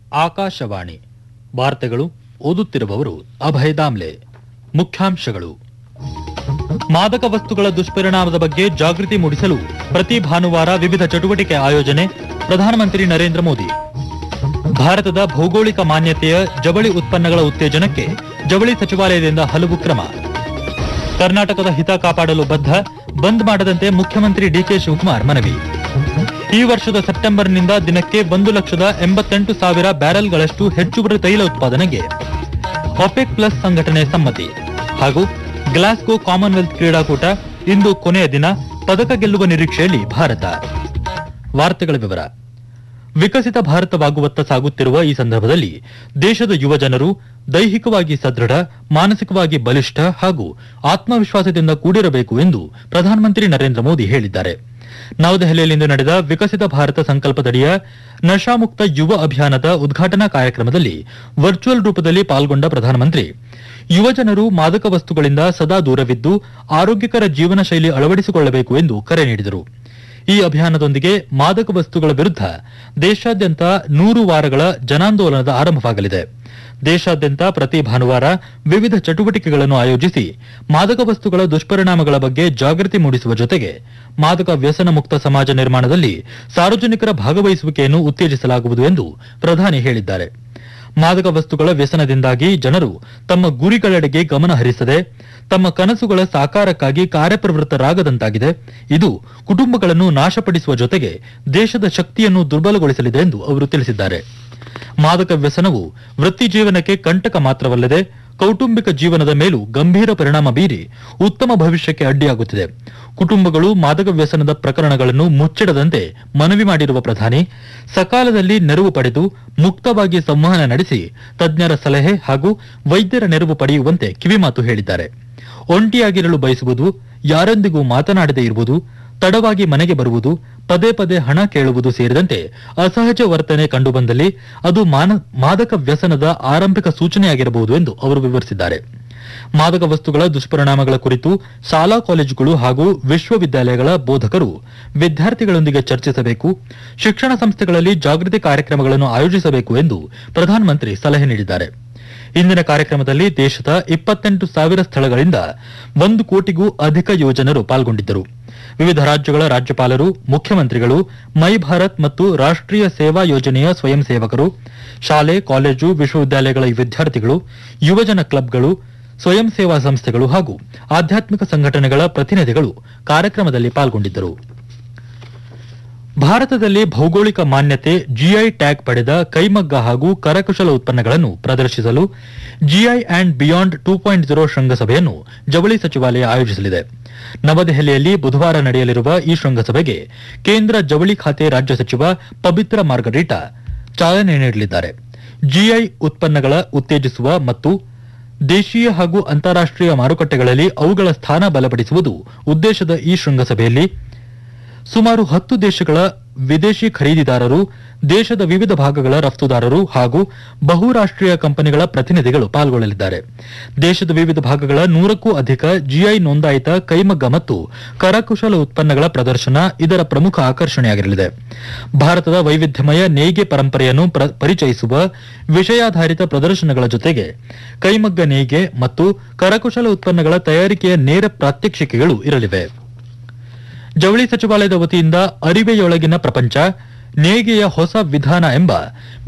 ಆಕಾಶವಾಣಿ ವಾರ್ತೆಗಳು ಓದುತ್ತಿರುವವರು ಅಭಯ ದಾಮ್ಲೆ ಮುಖ್ಯಾಂಶಗಳು ಮಾದಕ ವಸ್ತುಗಳ ದುಷ್ಪರಿಣಾಮದ ಬಗ್ಗೆ ಜಾಗೃತಿ ಮೂಡಿಸಲು ಪ್ರತಿ ಭಾನುವಾರ ವಿವಿಧ ಚಟುವಟಿಕೆ ಆಯೋಜನೆ ಪ್ರಧಾನಮಂತ್ರಿ ನರೇಂದ್ರ ಮೋದಿ ಭಾರತದ ಭೌಗೋಳಿಕ ಮಾನ್ಯತೆಯ ಜವಳಿ ಉತ್ಪನ್ನಗಳ ಉತ್ತೇಜನಕ್ಕೆ ಜವಳಿ ಸಚಿವಾಲಯದಿಂದ ಹಲವು ಕ್ರಮ ಕರ್ನಾಟಕದ ಹಿತ ಕಾಪಾಡಲು ಬದ್ಧ ಬಂದ್ ಮಾಡದಂತೆ ಮುಖ್ಯಮಂತ್ರಿ ಡಿಕೆ ಶಿವಕುಮಾರ್ ಮನವಿ ಈ ವರ್ಷದ ಸೆಪ್ಟೆಂಬರ್ನಿಂದ ದಿನಕ್ಕೆ ಒಂದು ಲಕ್ಷದ ಎಂಬತ್ತೆಂಟು ಸಾವಿರ ಬ್ಯಾರೆಲ್ಗಳಷ್ಟು ಹೆಚ್ಚುವರಿ ತೈಲ ಉತ್ಪಾದನೆಗೆ ಒಪೆಕ್ ಪ್ಲಸ್ ಸಂಘಟನೆ ಸಮ್ಮತಿ ಹಾಗೂ ಗ್ಲಾಸ್ಗೋ ಕಾಮನ್ವೆಲ್ತ್ ಕ್ರೀಡಾಕೂಟ ಇಂದು ಕೊನೆಯ ದಿನ ಪದಕ ಗೆಲ್ಲುವ ನಿರೀಕ್ಷೆಯಲ್ಲಿ ಭಾರತ ವಾರ್ತೆಗಳ ವಿವರ ವಿಕಸಿತ ಭಾರತವಾಗುವತ್ತ ಸಾಗುತ್ತಿರುವ ಈ ಸಂದರ್ಭದಲ್ಲಿ ದೇಶದ ಯುವ ಜನರು ದೈಹಿಕವಾಗಿ ಸದೃಢ ಮಾನಸಿಕವಾಗಿ ಬಲಿಷ್ಠ ಹಾಗೂ ಆತ್ಮವಿಶ್ವಾಸದಿಂದ ಕೂಡಿರಬೇಕು ಎಂದು ಪ್ರಧಾನಮಂತ್ರಿ ನರೇಂದ್ರ ಮೋದಿ ಹೇಳಿದ್ದಾರೆ ನವದೆಹಲಿಯಲ್ಲಿಂದು ನಡೆದ ವಿಕಸಿತ ಭಾರತ ಸಂಕಲ್ಪದಡಿಯ ನಶಾಮುಕ್ತ ಯುವ ಅಭಿಯಾನದ ಉದ್ಘಾಟನಾ ಕಾರ್ಯಕ್ರಮದಲ್ಲಿ ವರ್ಚುವಲ್ ರೂಪದಲ್ಲಿ ಪಾಲ್ಗೊಂಡ ಪ್ರಧಾನಮಂತ್ರಿ ಯುವಜನರು ಮಾದಕ ವಸ್ತುಗಳಿಂದ ಸದಾ ದೂರವಿದ್ದು ಆರೋಗ್ಯಕರ ಜೀವನ ಶೈಲಿ ಅಳವಡಿಸಿಕೊಳ್ಳಬೇಕು ಎಂದು ಕರೆ ನೀಡಿದರು ಈ ಅಭಿಯಾನದೊಂದಿಗೆ ಮಾದಕ ವಸ್ತುಗಳ ವಿರುದ್ಧ ದೇಶಾದ್ಯಂತ ನೂರು ವಾರಗಳ ಜನಾಂದೋಲನದ ಆರಂಭವಾಗಲಿದೆ ದೇಶಾದ್ಯಂತ ಪ್ರತಿ ಭಾನುವಾರ ವಿವಿಧ ಚಟುವಟಿಕೆಗಳನ್ನು ಆಯೋಜಿಸಿ ಮಾದಕ ವಸ್ತುಗಳ ದುಷ್ಪರಿಣಾಮಗಳ ಬಗ್ಗೆ ಜಾಗೃತಿ ಮೂಡಿಸುವ ಜೊತೆಗೆ ಮಾದಕ ವ್ಯಸನ ಮುಕ್ತ ಸಮಾಜ ನಿರ್ಮಾಣದಲ್ಲಿ ಸಾರ್ವಜನಿಕರ ಭಾಗವಹಿಸುವಿಕೆಯನ್ನು ಉತ್ತೇಜಿಸಲಾಗುವುದು ಎಂದು ಪ್ರಧಾನಿ ಹೇಳಿದ್ದಾರೆ ಮಾದಕ ವಸ್ತುಗಳ ವ್ಯಸನದಿಂದಾಗಿ ಜನರು ತಮ್ಮ ಗುರಿಗಳೆಡೆಗೆ ಗಮನ ಹರಿಸದೆ ತಮ್ಮ ಕನಸುಗಳ ಸಾಕಾರಕ್ಕಾಗಿ ಕಾರ್ಯಪ್ರವೃತ್ತರಾಗದಂತಾಗಿದೆ ಇದು ಕುಟುಂಬಗಳನ್ನು ನಾಶಪಡಿಸುವ ಜೊತೆಗೆ ದೇಶದ ಶಕ್ತಿಯನ್ನು ದುರ್ಬಲಗೊಳಿಸಲಿದೆ ಎಂದು ಅವರು ತಿಳಿಸಿದ್ದಾರೆ ಮಾದಕ ವ್ಯಸನವು ವೃತ್ತಿ ಜೀವನಕ್ಕೆ ಕಂಟಕ ಮಾತ್ರವಲ್ಲದೆ ಕೌಟುಂಬಿಕ ಜೀವನದ ಮೇಲೂ ಗಂಭೀರ ಪರಿಣಾಮ ಬೀರಿ ಉತ್ತಮ ಭವಿಷ್ಯಕ್ಕೆ ಅಡ್ಡಿಯಾಗುತ್ತಿದೆ ಕುಟುಂಬಗಳು ಮಾದಕ ವ್ಯಸನದ ಪ್ರಕರಣಗಳನ್ನು ಮುಚ್ಚಿಡದಂತೆ ಮನವಿ ಮಾಡಿರುವ ಪ್ರಧಾನಿ ಸಕಾಲದಲ್ಲಿ ನೆರವು ಪಡೆದು ಮುಕ್ತವಾಗಿ ಸಂವಹನ ನಡೆಸಿ ತಜ್ಞರ ಸಲಹೆ ಹಾಗೂ ವೈದ್ಯರ ನೆರವು ಪಡೆಯುವಂತೆ ಕಿವಿಮಾತು ಹೇಳಿದ್ದಾರೆ ಒಂಟಿಯಾಗಿರಲು ಬಯಸುವುದು ಯಾರೊಂದಿಗೂ ಮಾತನಾಡದೇ ಇರುವುದು ತಡವಾಗಿ ಮನೆಗೆ ಬರುವುದು ಪದೇ ಪದೇ ಹಣ ಕೇಳುವುದು ಸೇರಿದಂತೆ ಅಸಹಜ ವರ್ತನೆ ಕಂಡುಬಂದಲ್ಲಿ ಅದು ಮಾನ- ಮಾದಕ ವ್ಯಸನದ ಆರಂಭಿಕ ಸೂಚನೆಯಾಗಿರಬಹುದು ಎಂದು ಅವರು ವಿವರಿಸಿದ್ದಾರೆ ಮಾದಕ ವಸ್ತುಗಳ ದುಷ್ಪರಿಣಾಮಗಳ ಕುರಿತು ಶಾಲಾ ಕಾಲೇಜುಗಳು ಹಾಗೂ ವಿಶ್ವವಿದ್ಯಾಲಯಗಳ ಬೋಧಕರು ವಿದ್ಯಾರ್ಥಿಗಳೊಂದಿಗೆ ಚರ್ಚಿಸಬೇಕು ಶಿಕ್ಷಣ ಸಂಸ್ಥೆಗಳಲ್ಲಿ ಜಾಗೃತಿ ಕಾರ್ಯಕ್ರಮಗಳನ್ನು ಆಯೋಜಿಸಬೇಕು ಎಂದು ಪ್ರಧಾನಮಂತ್ರಿ ಸಲಹೆ ನೀಡಿದ್ದಾರೆ ಇಂದಿನ ಕಾರ್ಯಕ್ರಮದಲ್ಲಿ ದೇಶದ ಇಪ್ಪತ್ತೆಂಟು ಸಾವಿರ ಸ್ಥಳಗಳಿಂದ ಒಂದು ಕೋಟಿಗೂ ಅಧಿಕ ಯುವಜನರು ಪಾಲ್ಗೊಂಡಿದ್ದರು ವಿವಿಧ ರಾಜ್ಯಗಳ ರಾಜ್ಯಪಾಲರು ಮುಖ್ಯಮಂತ್ರಿಗಳು ಮೈ ಭಾರತ್ ಮತ್ತು ರಾಷ್ಟ್ರೀಯ ಸೇವಾ ಯೋಜನೆಯ ಸ್ವಯಂ ಸೇವಕರು ಶಾಲೆ ಕಾಲೇಜು ವಿಶ್ವವಿದ್ಯಾಲಯಗಳ ವಿದ್ಯಾರ್ಥಿಗಳು ಯುವಜನ ಕ್ಲಬ್ಗಳು ಸ್ವಯಂ ಸೇವಾ ಸಂಸ್ಥೆಗಳು ಹಾಗೂ ಆಧ್ಯಾತ್ಮಿಕ ಸಂಘಟನೆಗಳ ಪ್ರತಿನಿಧಿಗಳು ಕಾರ್ಯಕ್ರಮದಲ್ಲಿ ಪಾಲ್ಗೊಂಡಿದ್ದರು ಭಾರತದಲ್ಲಿ ಭೌಗೋಳಿಕ ಮಾನ್ಯತೆ ಜಿಐ ಟ್ಯಾಗ್ ಪಡೆದ ಕೈಮಗ್ಗ ಹಾಗೂ ಕರಕುಶಲ ಉತ್ಪನ್ನಗಳನ್ನು ಪ್ರದರ್ಶಿಸಲು GI and beyond two point zero ಶೃಂಗಸಭೆಯನ್ನು ಜವಳಿ ಸಚಿವಾಲಯ ಆಯೋಜಿಸಲಿದೆ ನವದೆಹಲಿಯಲ್ಲಿ ಬುಧವಾರ ನಡೆಯಲಿರುವ ಈ ಶೃಂಗಸಭೆಗೆ ಕೇಂದ್ರ ಜವಳಿ ಖಾತೆ ರಾಜ್ಯ ಸಚಿವ ಪಬಿತ್ರ ಮಾರ್ಗರೀಟಾ ಚಾಲನೆ ನೀಡಲಿದ್ದಾರೆ ಜಿಐ ಉತ್ಪನ್ನಗಳ ಉತ್ತೇಜಿಸುವ ಮತ್ತು ದೇಶೀಯ ಹಾಗೂ ಅಂತಾರಾಷ್ಟೀಯ ಮಾರುಕಟ್ಟೆಗಳಲ್ಲಿ ಅವುಗಳ ಸ್ಥಾನ ಬಲಪಡಿಸುವುದು ಉದ್ದೇಶದ ಈ ಶೃಂಗಸಭೆಯಲ್ಲಿ ಸುಮಾರು ಹತ್ತು ದೇಶಗಳ ವಿದೇಶಿ ಖರೀದಿದಾರರು ದೇಶದ ವಿವಿಧ ಭಾಗಗಳ ರಫ್ತುದಾರರು ಹಾಗೂ ಬಹುರಾಷ್ಟ್ರೀಯ ಕಂಪನಿಗಳ ಪ್ರತಿನಿಧಿಗಳು ಪಾಲ್ಗೊಳ್ಳಲಿದ್ದಾರೆ ದೇಶದ ವಿವಿಧ ಭಾಗಗಳ ನೂರಕ್ಕೂ ಅಧಿಕ ಜಿಐ ನೋಂದಾಯಿತ ಕೈಮಗ್ಗ ಮತ್ತು ಕರಕುಶಲ ಉತ್ಪನ್ನಗಳ ಪ್ರದರ್ಶನ ಇದರ ಪ್ರಮುಖ ಆಕರ್ಷಣೆಯಾಗಿರಲಿದೆ ಭಾರತದ ವೈವಿಧ್ಯಮಯ ನೇಯ್ಗೆ ಪರಂಪರೆಯನ್ನು ಪ್ರ- ಪರಿಚಯಿಸುವ ವಿಷಯಾಧಾರಿತ ಪ್ರದರ್ಶನಗಳ ಜೊತೆಗೆ ಕೈಮಗ್ಗ ನೇಯ್ಗೆ ಮತ್ತು ಕರಕುಶಲ ಉತ್ಪನ್ನಗಳ ತಯಾರಿಕೆಯ ನೇರ ಪ್ರಾತ್ಯಕ್ಷಿಕೆಗಳು ಇರಲಿವೆ ಜವಳಿ ಸಚಿವಾಲಯದ ವತಿಯಿಂದ ಅರಿವೆಯೊಳಗಿನ ಪ್ರಪಂಚ ನೇಯ್ಗೆಯ ಹೊಸ ವಿಧಾನ ಎಂಬ